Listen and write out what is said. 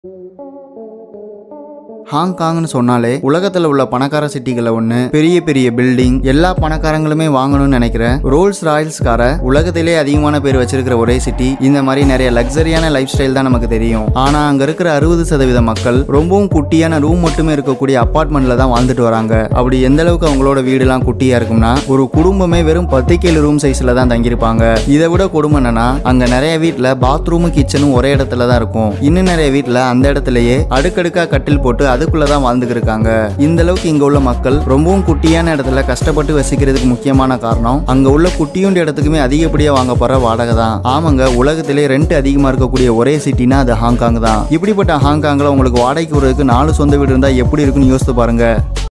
ஹாங்காங்னு சொன்னாலே உலகத்துல உள்ள பணக்கார சிட்டிகளை ஒண்ணு பெரிய பெரிய பில்டிங் எல்லா பணக்காரங்களுமே வாங்கணும்னு நினைக்கிற ரோல்ஸ் ராயல்ஸ் காரை உலகத்திலே அதிகமான பேர் வச்சிருக்கிற ஒரே சிட்டி இந்த மாதிரி நிறைய லக்ஸரியான லைஃப் ஸ்டைல் தான் நமக்கு தெரியும் ஆனா அங்க இருக்கிற அறுபது சதவீத மக்கள் ரொம்பவும் குட்டியான ரூம் மட்டுமே இருக்கக்கூடிய அப்பார்ட்மெண்ட்ல தான் வாழ்ந்துட்டு வராங்க அப்படி எந்த அளவுக்கு அவங்களோட வீடுலாம் குட்டியா இருக்கும்னா ஒரு குடும்பமே வெறும் பத்துக்கேழு ரூம் சைஸ்ல தான் தங்கியிருப்பாங்க இதை விட கொடுமை என்னன்னா அங்க நிறைய வீட்ல பாத்ரூமும் கிச்சனும் ஒரே இடத்துல தான் இருக்கும் இன்னும் நிறைய வீட்ல அந்த இடத்துலயே அடுக்கடுக்கா கட்டில் போட்டு அதுக்குள்ள தான் வாழ்ந்துட்டு இருக்காங்க இந்த அளவுக்கு இங்க உள்ள மக்கள் ரொம்பவும் குட்டியான இடத்துல கஷ்டப்பட்டு வசிக்கிறதுக்கு முக்கியமான காரணம் அங்க உள்ள குட்டியுண்ட இடத்துக்குமே அதிகப்படியா வாங்க போற வாடகை தான் ஆமாங்க உலகத்திலே ரெண்ட் அதிகமா இருக்கக்கூடிய ஒரே சிட்டினா அது ஹாங்காங் தான் இப்படிப்பட்ட ஹாங்காங்ல உங்களுக்கு வாடகைக்கு விடுறதுக்கு நாலு சொந்த வீடு இருந்தா எப்படி இருக்குன்னு யோசித்து பாருங்க